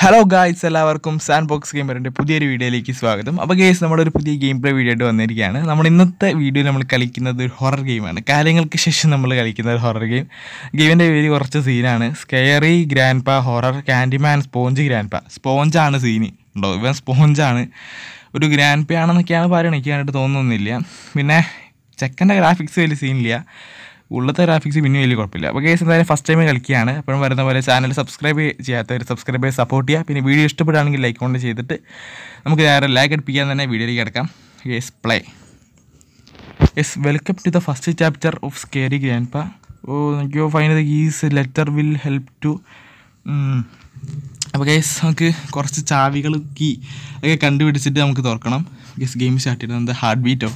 Hello guys എല്ലാവർക്കും sand box ഗെയിമറിൻ്റെ പുതിയൊരു വീഡിയോയിലേക്ക് സ്വാഗതം അപ്പോൾ ഗേസ് നമ്മുടെ ഒരു പുതിയ ഗെയിം പ്ലേ വീഡിയോ ആയിട്ട് വന്നിരിക്കുകയാണ് നമ്മൾ ഇന്നത്തെ വീഡിയോയിൽ നമ്മൾ കളിക്കുന്നത് ഒരു ഹൊറർ ഗെയിമാണ് കാലങ്ങൾക്ക് ശേഷം നമ്മൾ കളിക്കുന്ന ഒരു ഹൊറർ ഗെയിം ഗെയിമിൻ്റെ പേര് കുറച്ച് സീനാണ് scary grandpa horror candyman sponge grandpa സ്പോഞ്ചാണ് സീന് ഉണ്ടോ ഇവൻ സ്പോഞ്ചാണ് ഒരു ഗ്രാൻഡ് പേ ആണെന്നൊക്കെയാണ് പറയുന്നത് എനിക്ക് കണ്ടിട്ട് തോന്നുന്നില്ല പിന്നെ ചെക്കൻ്റെ ഗ്രാഫിക്സ് വലിയ സീനില്ല ഉള്ളത്തെ ഗ്രാഫിക്സ് പിന്നെ വലിയ കുഴപ്പമില്ല അപ്പോൾ കേസ് എന്തായാലും ഫസ്റ്റ് ടൈം കളിക്കുകയാണ് എപ്പോഴും വരുന്ന പോലെ ചാനൽ സബ്സ്ക്രൈബ് ചെയ്യാത്തവർ സബ്സ്ക്രൈബ് ചെയ്ത് സപ്പോർട്ട് ചെയ്യുക പിന്നെ വീഡിയോ ഇഷ്ടപ്പെടുകയാണെങ്കിൽ ലൈക്ക് കൊണ്ട് ചെയ്തിട്ട് നമുക്ക് നേരെ ലാഗ് അടിപ്പിക്കാൻ തന്നെ വീഡിയോയിലേക്ക് കിടക്കാം yes play yes welcome to the first chapter of scary grandpa oh you find the is letter will help to അപ്പോൾ ഗൈസ് നമുക്ക് കുറച്ച് ചാവികൾ കീ ഒക്കെ കണ്ടുപിടിച്ചിട്ട് നമുക്ക് തുറക്കണം ഗസ് ഗെയിം സ്റ്റാർട്ട് ചെയ്യുന്നത് ഹാർട്ട് ബീറ്റോ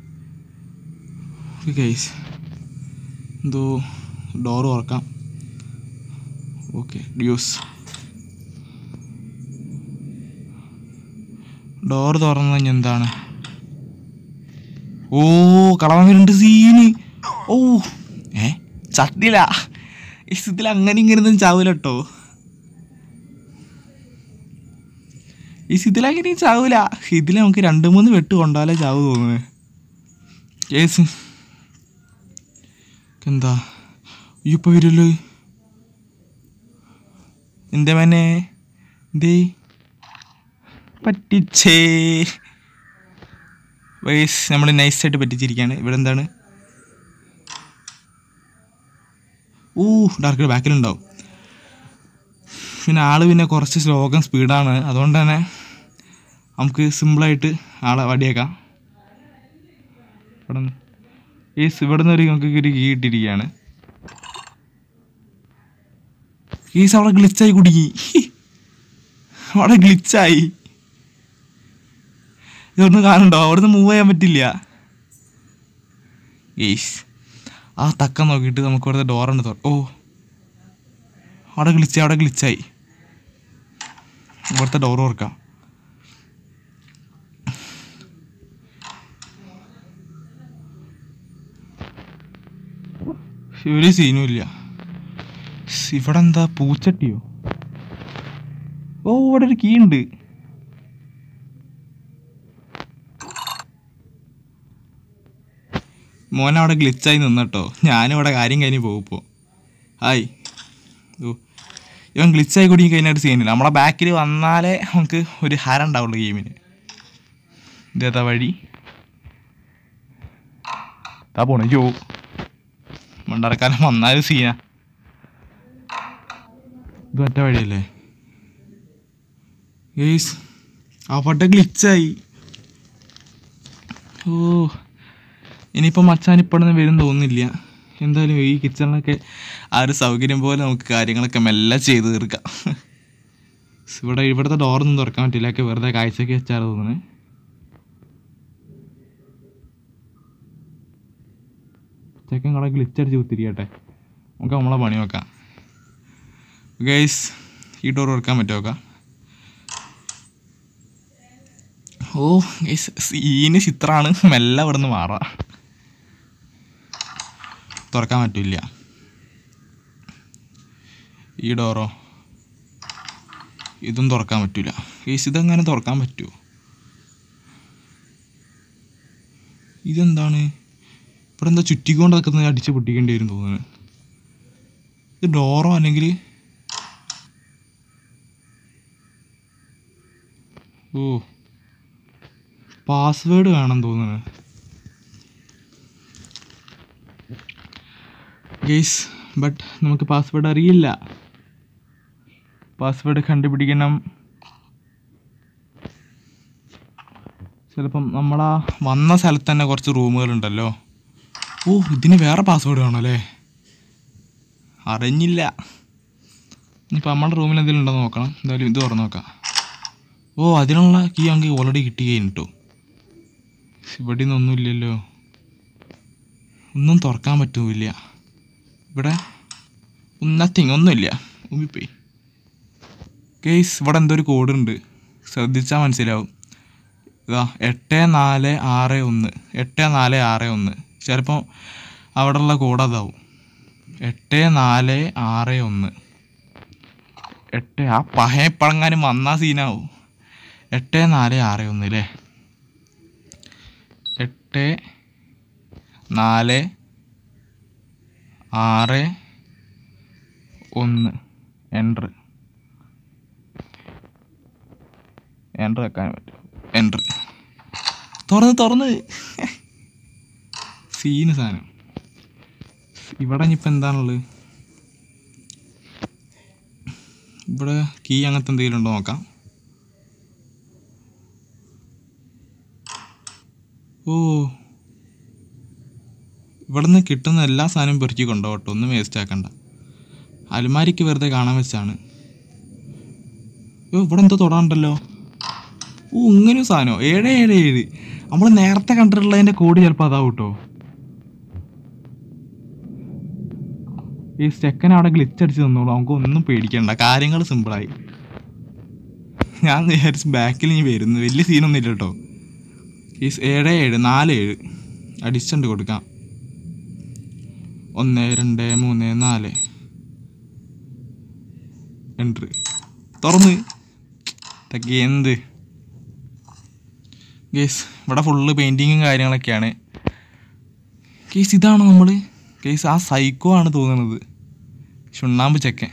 ഗൈസ് എന്തോ ഡോറ് തുറക്കാം ഓക്കെ ഡ്യൂസ് ഡോറ് തുറന്നു കഴിഞ്ഞാൽ എന്താണ് ഓ കളവൻ വരുന്നുണ്ട് സീന് ഓ ഏ ചട്ടില ഇതിൽ അങ്ങനെ ഇങ്ങനെ ഒന്നും ചാവൂല കേട്ടോ ഈ ഇതിലങ്ങനെ ചാവൂല ഇതിൽ നമുക്ക് രണ്ട് മൂന്ന് വെട്ട് കൊണ്ടാലേ ചാവ് തോന്നുന്നത് കേസ് എന്താ ഇപ്പൊ വരുമല്ലോ എൻ്റെ മനെ എന്തേ പറ്റിച്ചേ വയസ് നമ്മൾ നൈസായിട്ട് പറ്റിച്ചിരിക്കുകയാണ് ഇവിടെ എന്താണ് ഓ ഡാർക്ക് ബാക്കിലുണ്ടാവും പിന്നെ ആള് പിന്നെ കുറച്ച് സ്ലോഗൻ സ്പീഡാണ് അതുകൊണ്ട് തന്നെ നമുക്ക് സിമ്പിളായിട്ട് ആളെ വടിയേക്കാം ഇവിടെ നിന്ന് ഈ ഇവിടെ നിന്ന് ഒരു നമുക്ക് ഒരു കീ ഇട്ടിരിക്കുകയാണ് കേസ് അവിടെ ഗ്ലിച്ചായി കുടുങ്ങി അവിടെ ഗ്ലിച്ചായി ഇതൊന്നും കാണണ്ടോ അവിടുന്ന് മൂവ് ചെയ്യാൻ പറ്റില്ല ഏയ്സ് ആ തക്കം നോക്കിയിട്ട് നമുക്ക് ഇവിടുത്തെ ഡോറുണ്ട് തുറ ഓ അവിടെ ഗ്ലിച്ചായി അവിടെ ഗ്ലിച്ചായി ഇവിടുത്തെ ഡോർ തുറക്കാം ഒരു സീനും ഇല്ല സ് ഇവിടെ എന്താ പൂച്ചട്ടിയോ ഓ ഇവിടെ ഒരു കീ ഉണ്ട് മോൻ അവിടെ ഗ്ലിച്ചായി നിന്നട്ടോ ഞാനിവിടെ കാര്യം കഴിഞ്ഞ് പോകും ഇപ്പോൾ ഹായ് ഓ ഇവൻ ഗ്ലിച്ചായി കുടുങ്ങി കഴിഞ്ഞാൽ സീനില്ല നമ്മളെ ബാക്കിൽ വന്നാലേ നമുക്ക് ഒരു ഹരം ഉണ്ടാവുള്ളൂ ഗെയിമിന് ഇതേതാ വഴി താ പോണേ ജോ മണ്ടറക്കാലം വന്നാലും സീന ഇത് മറ്റേ വഴിയല്ലേ ഗേസ് അവിടെ ഗ്ലിച്ചായി ഓ ഇനിയിപ്പോൾ മച്ചാൻ ഇപ്പോഴൊന്നും വരും തോന്നുന്നില്ല എന്തായാലും ഈ കിച്ചണിലൊക്കെ ആ ഒരു സൗകര്യം പോലെ നമുക്ക് കാര്യങ്ങളൊക്കെ മെല്ലെ ചെയ്ത് തീർക്കാം ഇവിടെ ഇവിടുത്തെ ഡോറൊന്നും തുറക്കാൻ പറ്റില്ല ഒക്കെ വെറുതെ കാഴ്ചയ്ക്ക് വെച്ചാൽ തോന്നുന്നത് ചെക്കൻ കളെ ഗ്ലിച്ചടിച്ച് കുത്തിരിക്കട്ടെ നമുക്ക് നമ്മളെ പണി നോക്കാം ഗൈസ് ഈ ഡോർ തുറക്കാൻ പറ്റുമോ നോക്കാം ഓ ഗൈസ് സീന് ചിത്രാണ് മെല്ലെ ഇവിടെ നിന്ന് മാറാം തുറക്കാൻ പറ്റില്ല ഈ ഡോറോ ഇതും തുറക്കാൻ പറ്റില്ല ഗൈസ് ഇതെങ്ങനെ തുറക്കാൻ പറ്റുമോ ഇതെന്താണ് ഇവിടെ എന്താ ചുറ്റിക്കൊണ്ട് നിൽക്കുന്നത് അടിച്ച് പൊട്ടിക്കേണ്ടി വരും തോന്നുന്നു ഇത് ഡോറോ അല്ലെങ്കിൽ ഓ പാസ്വേഡ് വേണം തോന്നുന്നു ഗെയ്സ് ബട്ട് നമുക്ക് പാസ്വേഡ് അറിയില്ല പാസ്വേഡ് കണ്ടുപിടിക്കണം ചിലപ്പം നമ്മളാ വന്ന സ്ഥലത്ത് തന്നെ കുറച്ച് റൂമുകളുണ്ടല്ലോ ഓ ഇതിന് വേറെ പാസ്വേഡ് വേണം അല്ലേ അറിഞ്ഞില്ല ഇനിയിപ്പോൾ നമ്മുടെ റൂമിൽ എന്തെങ്കിലും ഉണ്ടോ നോക്കണം എന്തായാലും ഇത് തുറന്ന് നോക്കാം ഓ അതിനുള്ള കീ നമുക്ക് ഓൾറെഡി കിട്ടി കഴിഞ്ഞിട്ടോ ഇവിടെ നിന്നൊന്നുമില്ലല്ലോ ഒന്നും തുറക്കാൻ പറ്റൂല ഇവിടെ നത്തിങ് ഒന്നുമില്ല ഉമ്മിപ്പോയി കേസ് ഇവിടെ എന്തോ ഒരു കോഡ് ഉണ്ട് ശ്രദ്ധിച്ചാൽ മനസ്സിലാവും ഇതാ എട്ട് നാല് ആറ് ഒന്ന് എട്ട് നാല് ആറ് ഒന്ന് ചിലപ്പോൾ അവിടെയുള്ള കോഡ് അതാവും എട്ട് നാല് ആറ് ഒന്ന് എട്ട് ആ പഹയപ്പഴങ്ങാനും വന്നാ സീനാവും എട്ട് നാല് ആറ് ഒന്ന് അല്ലേ എട്ട് നാല് ആറ് ഒന്ന് എൻ്റർ എൻ്റർ വെക്കാൻ പറ്റും എൻ്റർ തുറന്ന് തുറന്ന് സീന് സാധനം ഇവിടെ ഇനിയിപ്പോൾ എന്താണുള്ളത് ഇവിടെ കീ അങ്ങനത്തെ എന്തെങ്കിലും ഉണ്ടോ നോക്കാം ഓ ഇവിടുന്ന് കിട്ടുന്ന എല്ലാ സാധനവും പെറുക്കി കൊണ്ടുപോകട്ടോ ഒന്നും വേസ്റ്റ് ആക്കണ്ട അലുമാരിക്ക് വെറുതെ കാണാൻ വെച്ചാണ് ഓ ഇവിടെ എന്തോ തൊടാണ്ടല്ലോ ഓ ഇങ്ങനെ ഒരു സാധനമോ ഏഴ് ഏഴ് ഏഴ് നമ്മൾ നേരത്തെ കണ്ടിട്ടുള്ളതിൻ്റെ കോഡ് ചിലപ്പോൾ അതാവും കേട്ടോ ഈ സ്റ്റെക്കൻ അവിടെ ഗ്ലിച്ച് അടിച്ച് തന്നോളൂ നമുക്ക് ഒന്നും പേടിക്കണ്ട കാര്യങ്ങൾ സിമ്പിളായി ഞാൻ വിചാരിച്ച് ബാക്കിൽ ഇനി വരുന്നു വലിയ സീനൊന്നും ഇല്ല കേട്ടോ ഈ ഏഴ് ഏഴ് നാല് ഏഴ് അടിച്ചുണ്ട് കൊടുക്കാം ഒന്ന് രണ്ട് മൂന്ന് നാല് എൻട്രി തുറന്ന് ഇതൊക്കെ എന്ത് ഗേസ് ഇവിടെ ഫുള്ള് പെയിൻറ്റിങ്ങും കാര്യങ്ങളൊക്കെയാണ് കേസ് ഇതാണോ നമ്മൾ കേസ് ആ സൈക്കോ ആണ് തോന്നുന്നത് ചുണ്ണാമ്പ് ചെക്കൻ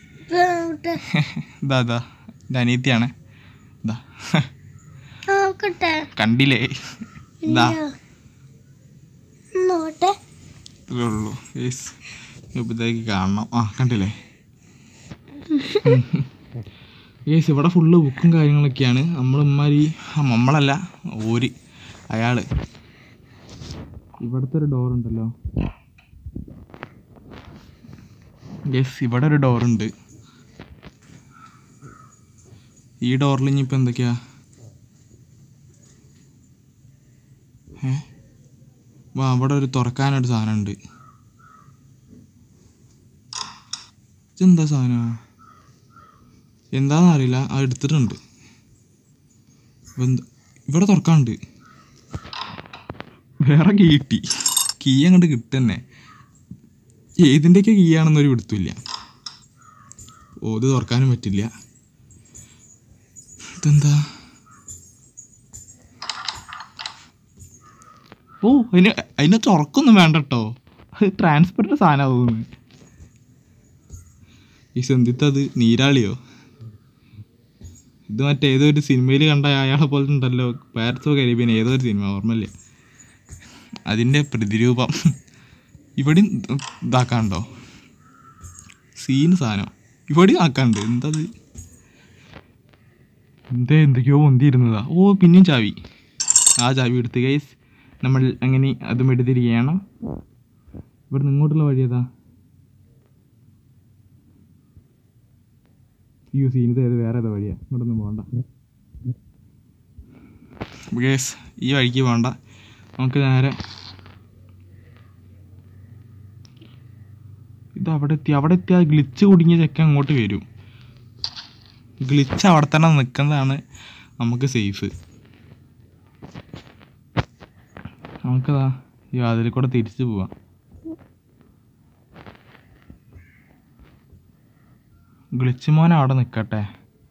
ഇതാ ഇതാ എൻ്റെ അനിയത്തിയാണ് ഇതാ നോക്കട്ടെ കണ്ടില്ലേ ഇതാ നോട്ടെ ഇത്രേ ഉള്ളൂ കേസ് ഇപ്പത്തേക്ക് കാണണം ആ കണ്ടില്ലേ കേസ് ഇവിടെ ഫുള്ള് ബുക്കും കാര്യങ്ങളൊക്കെയാണ് നമ്മളിമ്മാരി ആ നമ്മളല്ല ഓര് അയാള് ഇവിടുത്തെ ഒരു ഡോർ ഉണ്ടല്ലോ യെസ് ഇവിടെ ഒരു ഡോറുണ്ട് ഈ ഡോറിൽ ഇനിയിപ്പോൾ എന്തൊക്കെയാ ഏ വാ അവിടെ ഒരു തുറക്കാനൊരു സാധനമുണ്ട് ഇതെന്താ സാധനം എന്താണെന്ന് അറിയില്ല അത് എടുത്തിട്ടുണ്ട് എന്ത് ഇവിടെ തുറക്കാണ്ട് വേറെ കീ കിട്ടി കീ അങ്ങോട്ട് കിട്ടുന്നെ ഏതിൻ്റെയൊക്കെ കീ ആണെന്നൊരു പിടുത്തില്ല ഓ ഇത് തുറക്കാനും പറ്റില്ല ഇതെന്താ ഓ അതിന് അതിന് തുറക്കൊന്നും വേണ്ട കേട്ടോ അത് ട്രാൻസ്പെറൻറ്റ് സാധനമാണ് തോന്നുന്നു ഈ സെന്തിത്തത് നീരാളിയോ ഇത് മറ്റേ ഏതോ ഒരു സിനിമയിൽ കണ്ട അയാളെ പോലെ ഉണ്ടല്ലോ പാരറ്റ്സോ കരീബിയൻ ഏതോ ഒരു സിനിമ ഓർമ്മയില്ല അതിൻ്റെ പ്രതിരൂപം ഇവിടെയും ഇതാക്കാണ്ടോ സീന് സാധനം ഇവിടെയും ആക്കാണ്ട് എന്തത് എന്താ എന്തൊക്കെയോ പൊന്തിയിരുന്നതാ ഓ പിന്നെയും ചാവി ആ ചാവി എടുത്ത് ഗൈസ് നമ്മൾ അങ്ങനെ അതും എടുത്തിരിക്കുകയാണ് ഇവിടെ നിന്ന് ഇങ്ങോട്ടുള്ള വഴി ഏതാ ഈ സീനത്തെ ഏത് വേറെ ഏതാ വഴിയാ ഇങ്ങോട്ടൊന്നും പോകണ്ട ഗേസ് ഈ വഴിക്ക് പോകണ്ട നമുക്ക് നേരെ ഇത് അവിടെ എത്തി അവിടെ എത്തി ആ ഗ്ലിച്ച് കുടുങ്ങിയ ചെക്കൻ അങ്ങോട്ട് വരും ഗ്ലിച്ച് അവിടെ തന്നെ നിൽക്കുന്നതാണ് നമുക്ക് സേഫ് നമുക്കതാ ഈ വാതിലിൽ കൂടെ തിരിച്ചു പോവാം ഗ്ലിച്ച് മോൻ അവിടെ നിൽക്കട്ടെ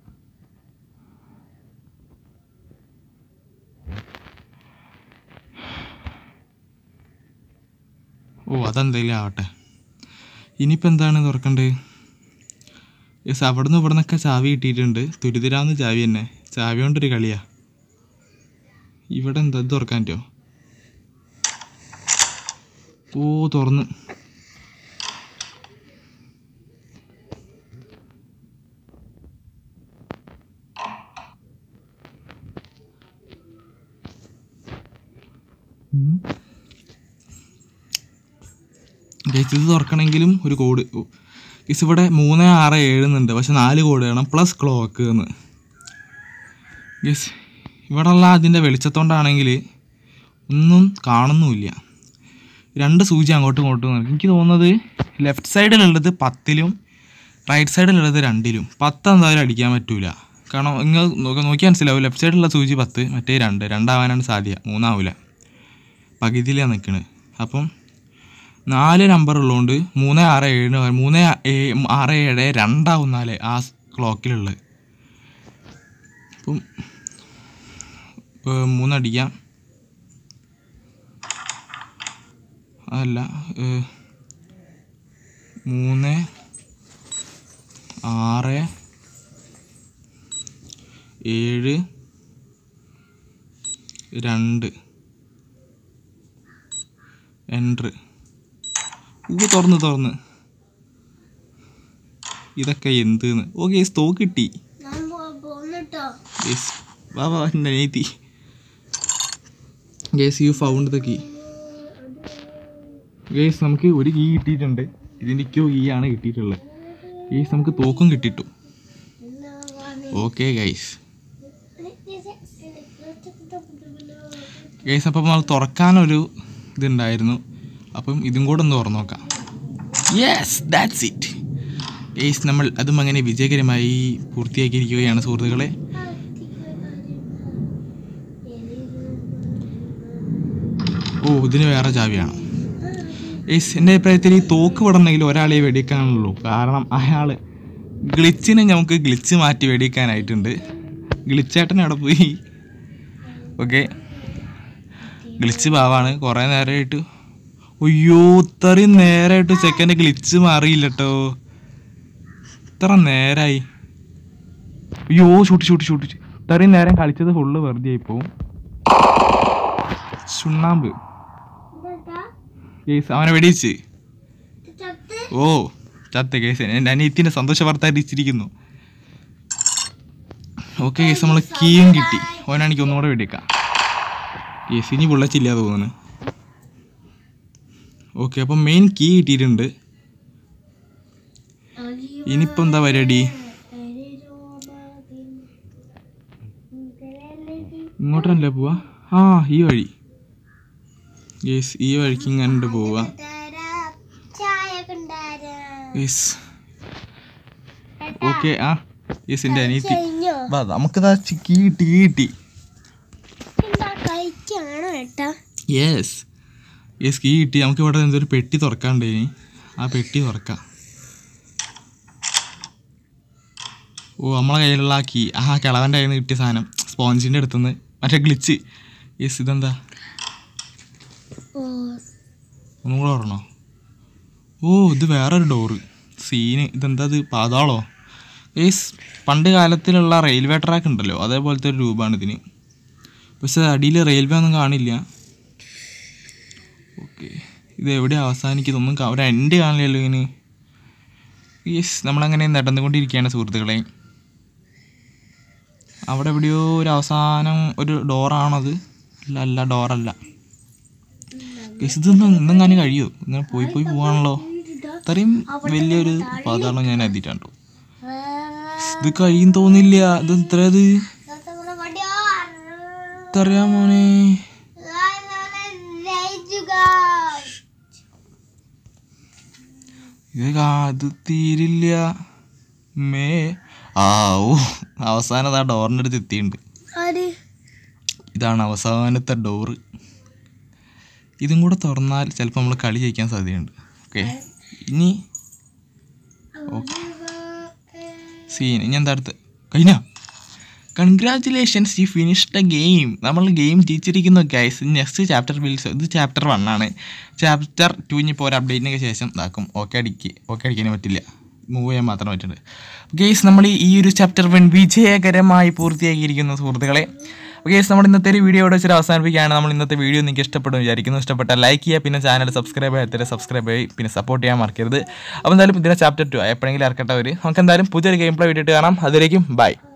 ഓ അതെന്തെങ്കിലും ആവട്ടെ ഇനിയിപ്പോൾ എന്താണ് തുറക്കണ്ടേ യെസ് അവിടെ നിന്ന് ഇവിടെ നിന്നൊക്കെ ചാവി കിട്ടിയിട്ടുണ്ട് തുരിതിരാന്ന് ചാവി തന്നെ ചാവി കൊണ്ടൊരു കളിയാ ഇവിടെ എന്താ ഇത് തുറക്കാൻ പറ്റുമോ ഓ തുറന്ന് ഉം. ഗൈസ് ഇത് തുറക്കണമെങ്കിലും ഒരു കോഡ് ഗൈസ് ഇവിടെ മൂന്ന് ആറ് ഏഴ് എന്നുണ്ട് പക്ഷെ നാല് കോഡ് വേണം പ്ലസ് ക്ലോക്ക് എന്ന് ഗൈസ് ഇവിടെ ഉള്ള അതിൻ്റെ വെളിച്ചത്തോണ്ടാണെങ്കിൽ ഒന്നും കാണുന്നുമില്ല രണ്ട് സൂചി അങ്ങോട്ടും ഇങ്ങോട്ടും നടക്കും എനിക്ക് തോന്നുന്നത് ലെഫ്റ്റ് സൈഡിലുള്ളത് പത്തിലും റൈറ്റ് സൈഡിലുള്ളത് രണ്ടിലും പത്ത് എന്തായാലും അടിക്കാൻ പറ്റൂല കാരണം നിങ്ങൾ നോക്കി നോക്കിയാൽ മനസ്സിലാവും ലെഫ്റ്റ് സൈഡിലുള്ള സൂചി പത്ത് മറ്റേ രണ്ട് രണ്ടാവാനാണ് സാധ്യത മൂന്നാവില്ല പകുതിയിലാണ് നിൽക്കുന്നത് അപ്പം നാല് നമ്പർ ഉള്ളതുകൊണ്ട് മൂന്ന് ആറ് ഏഴിന് പകരം മൂന്ന് ഏ- ആറ് ഏഴ് രണ്ടാവും നാല് ആ ക്ലോക്കിലുള്ളത് അപ്പം ഏ, മൂന്നടിക്കാം അതല്ല ഏ, മൂന്ന് ആറ് ഏഴ് രണ്ട് എൻട്ര് ഊ തുറന്ന് തുറന്ന് ഇതൊക്കെ എന്തെന്ന് ഓ കേസ് തോ കിട്ടി ഞാൻ പോ- പോന്നിട്ടോ കേസ് വാ വാ എൻ്റെ അനിയത്തി case you found the key case നമുക്ക് ഒരു കീ കിട്ടിയിട്ടുണ്ട് ഇതിൻ്റെ ക്യൂ കീ ആണ് കിട്ടിയിട്ടുള്ളത് കേസ് നമുക്ക് തോക്കും കിട്ടിയിട്ടു ഓക്കെ ഗൈസ് ഗൈസ് അപ്പം നമ്മൾ തുറക്കാനൊരു ഇതുണ്ടായിരുന്നു അപ്പം ഇതും കൂടെ ഒന്ന് തുറന്നു നോക്കാം യെസ് ദാറ്റ്സ് ഇറ്റ് ഗൈസ് നമ്മൾ അതും അങ്ങനെ വിജയകരമായി പൂർത്തിയാക്കിയിരിക്കുകയാണ് സുഹൃത്തുക്കളെ ഓ ഇതിന് വേറെ ചാവിയാണ് ഏസ് എൻ്റെ അഭിപ്രായത്തിൽ ഈ തോക്ക് വിടണമെങ്കിൽ ഒരാളെ വെടിക്കാനുള്ളൂ കാരണം അയാൾ ഗ്ലിച്ചിനെ നമുക്ക് ഗ്ലിച്ച് മാറ്റി വെടിക്കാനായിട്ടുണ്ട് ഗ്ലിച്ചേട്ടൻ അവിടെ പോയി ഓക്കെ ഗ്ലിച്ച് പാവാണ് കുറേ നേരമായിട്ട് അയ്യോ ഇത്രയും നേരമായിട്ട് ചെക്കൻ്റെ ഗ്ലിച്ച് മാറിയില്ല കേട്ടോ ഇത്ര നേരമായി അയ്യോ ഷൂട്ട് ഷൂട്ട് ഷൂട്ട് ഇത്രയും നേരം കളിച്ചത് ഫുള്ള് വെറുതെ ആയി പോവും ചുണ്ണാമ്പ് കേസ് അവനെ വെടിയിച്ച് ഓ ചത്ത കേസ് എൻ്റെ അനിയത്തിൻ്റെ സന്തോഷ വാർത്ത അറിയിച്ചിരിക്കുന്നു ഓക്കെ കേസ് നമ്മൾ കീയും കിട്ടി ഓനാണെങ്കിൽ ഒന്നുകൂടെ വെടിയേക്കാം കേസ് ഇനി പൊള്ളച്ചില്ല തോന്നുന്നു ഓക്കെ അപ്പം മെയിൻ കീ കിട്ടിയിട്ടുണ്ട് ഇനിയിപ്പോൾ എന്താ പരിപാടി ഇങ്ങോട്ടല്ലേ പോവാ ആ ഈ വഴി യെസ് ഈ വഴിക്ക് ഇങ്ങനെ പോവാ ചായ കൊണ്ടുവരാം യെസ് ഓക്കെ ആ യെസ് എൻ്റെ അനിയത്തി കഴിഞ്ഞോ വാ നമുക്കിതാ ചി- കീ കിട്ടി കീ കിട്ടി എന്താ കഴിക്കാണോ ഏട്ടാ യെസ് യെസ് കീ കിട്ടി നമുക്ക് ഇവിടെ എന്തൊരു പെട്ടി തുറക്കാണ്ട് ഇനി ആ പെട്ടി തുറക്കാം ഓ നമ്മളെ കയ്യിലുള്ള ആ കീ ആ കിളവൻ്റെ കയ്യിൽ നിന്ന് കിട്ടിയ സാധനം സ്പോഞ്ചിൻ്റെ അടുത്തുനിന്ന് മറ്റേ ഗ്ലിച്ച് യെസ് ഇതെന്താ ഓ ഒന്നും കൂടെ പറഞ്ഞോ ഓ ഇത് വേറൊരു ഡോറ് സീന് ഇതെന്താ ഇത് പാതാളോ ഏസ് പണ്ട് കാലത്തിലുള്ള റെയിൽവേ ട്രാക്ക് ഉണ്ടല്ലോ അതേപോലത്തെ ഒരു രൂപമാണ് ഇതിന് പക്ഷെ അടിയിൽ റെയിൽവേ ഒന്നും കാണില്ല ഓക്കെ ഇത് എവിടെ അവസാനിക്കുന്നത് ഒന്നും കാ- ഒരു എൻഡ് കാണില്ലല്ലോ ഇതിന് യെസ് നമ്മളങ്ങനെ നടന്നുകൊണ്ടിരിക്കുകയാണ് സുഹൃത്തുക്കളെ അവിടെ എവിടെയോ ഒരു അവസാനം ഒരു ഡോറാണത് അല്ല അല്ല ഡോറല്ല ഗയ്സ്, ഇതൊന്നും ഇന്നെങ്ങാനും കഴിയോ ഇങ്ങനെ പോയി പോയി പോവാണല്ലോ ഇത്രയും വലിയൊരു പാതാളം ഞാൻ എത്തിയിട്ടുണ്ടോ ഇത് കഴിയും തോന്നില്ല ഇത് ഇത്ര ഇത് ഇത്രയാ മോനെ ഇത് കാ- ഇത് തീരില്ല മേ ആ ഓ അവസാനം ആ ഡോറിൻ്റെ അടുത്ത് എത്തിയിട്ടുണ്ട് ഇതാണ് അവസാനത്തെ ഡോറ് ഇതും കൂടെ തുറന്നാൽ ചിലപ്പോൾ നമ്മൾ കളി ജയിക്കാൻ സാധ്യതയുണ്ട് ഓക്കെ ഇനി സീൻ ഇനി എന്താ അടുത്ത് കഴിഞ്ഞ congratulations you finish the game നമ്മൾ ഗെയിം ജയിച്ചിരിക്കുന്നു ഗൈസ് നെക്സ്റ്റ് ചാപ്റ്റർ ബിൽസ് ഇത് ചാപ്റ്റർ വൺ ആണ് ചാപ്റ്റർ ടു ഇനിയിപ്പോൾ ഒരു അപ്ഡേറ്റിനൊക്കെ ശേഷം ഇതാക്കും ഓക്കെ അടിക്ക് ഓക്കെ അടിക്കാൻ പറ്റില്ല മൂവ് ചെയ്യാൻ മാത്രം പറ്റുന്നുണ്ട് ഗെയ്സ് നമ്മൾ ഈ ഒരു ചാപ്റ്റർ വൺ വിജയകരമായി പൂർത്തിയാക്കിയിരിക്കുന്നു സുഹൃത്തുക്കളെ ഗെയ്സ് നമ്മൾ ഇന്നത്തെ ഒരു വീഡിയോ ഇവിടെ വെച്ചിട്ട് അവസാനിപ്പിക്കുകയാണ് നമ്മൾ ഇന്നത്തെ വീഡിയോ നിങ്ങൾക്ക് ഇഷ്ടപ്പെടും വിചാരിക്കുന്നു ഇഷ്ടപ്പെട്ടാൽ ലൈക്ക് ചെയ്യുക പിന്നെ ചാനൽ സബ്സ്ക്രൈബ് ചെയ്യാത്തവരെ സബ്സ്ക്രൈബ് ചെയ്യും പിന്നെ സപ്പോർട്ട് ചെയ്യാൻ മറക്കരുത് അപ്പോൾ എന്തായാലും ഇതിൻ്റെ ചാപ്റ്റർ ടു എപ്പോഴെങ്കിലും ഇറക്കട്ടെ അവർ നമുക്ക് എന്തായാലും പുതിയൊരു ഗെയിം പ്ലേ വീഡിയോ കാണാം അതിലേക്കും ബൈ